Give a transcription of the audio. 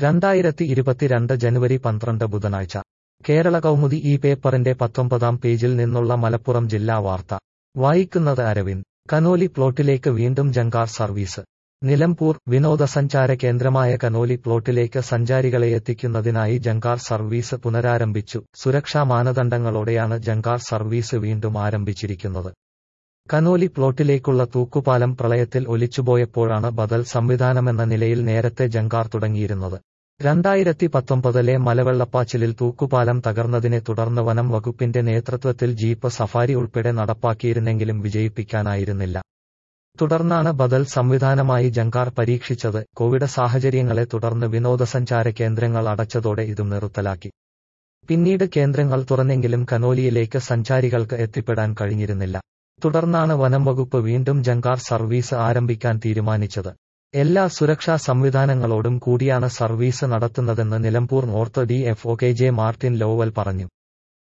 രണ്ടായിരത്തി ഇരുപത്തിരണ്ട് ജനുവരി പന്ത്രണ്ട് ബുധനാഴ്ച കേരള കൗമുദി ഈ പേപ്പറിന്റെ പത്തൊമ്പതാം പേജിൽ നിന്നുള്ള മലപ്പുറം ജില്ലാ വാർത്ത വായിക്കുന്നത് അരവിന്ദ് കനോലി പ്ലോട്ടിലേക്ക് വീണ്ടും ജങ്കാർ സർവീസ് നിലമ്പൂർ വിനോദസഞ്ചാര കേന്ദ്രമായ കനോലി പ്ലോട്ടിലേക്ക് സഞ്ചാരികളെ എത്തിക്കുന്നതിനായി ജങ്കാർ സർവീസ് പുനരാരംഭിച്ചു സുരക്ഷാ മാനദണ്ഡങ്ങളോടെയാണ് ജങ്കാർ സർവീസ് വീണ്ടും ആരംഭിച്ചിരിക്കുന്നത് കനോലി പ്ലോട്ടിലേക്കുള്ള തൂക്കുപാലം പ്രളയത്തിൽ ഒലിച്ചുപോയപ്പോഴാണ് ബദൽ സംവിധാനമെന്ന നിലയിൽ നേരത്തെ ജങ്കാർ തുടങ്ങിയിരുന്നത് രണ്ടായിരത്തി പത്തൊമ്പതിലെ മലവെള്ളപ്പാച്ചിലിൽ തൂക്കുപാലം തകർന്നതിനെ തുടർന്ന് വനം വകുപ്പിന്റെ നേതൃത്വത്തിൽ ജീപ്പ് സഫാരി ഉൾപ്പെടെ നടപ്പാക്കിയിരുന്നെങ്കിലും വിജയിപ്പിക്കാനായിരുന്നില്ല തുടർന്നാണ് ബദൽ സംവിധാനമായി ജങ്കാർ പരീക്ഷിച്ചത് കോവിഡ് സാഹചര്യങ്ങളെ തുടർന്ന് വിനോദസഞ്ചാര കേന്ദ്രങ്ങൾ അടച്ചതോടെ ഇതും നിർത്തലാക്കി പിന്നീട് കേന്ദ്രങ്ങൾ തുറന്നെങ്കിലും കനോലിയിലേക്ക് സഞ്ചാരികൾക്ക് എത്തിപ്പെടാൻ കഴിഞ്ഞിരുന്നില്ല തുടർന്നാണ് വനം വകുപ്പ് വീണ്ടും ജങ്കാർ സർവീസ് ആരംഭിക്കാൻ തീരുമാനിച്ചത് എല്ലാ സുരക്ഷാ സംവിധാനങ്ങളോടും കൂടിയാണ് സർവീസ് നടത്തുന്നതെന്ന് Nilambur North D F O K J Martin Lowell പറഞ്ഞു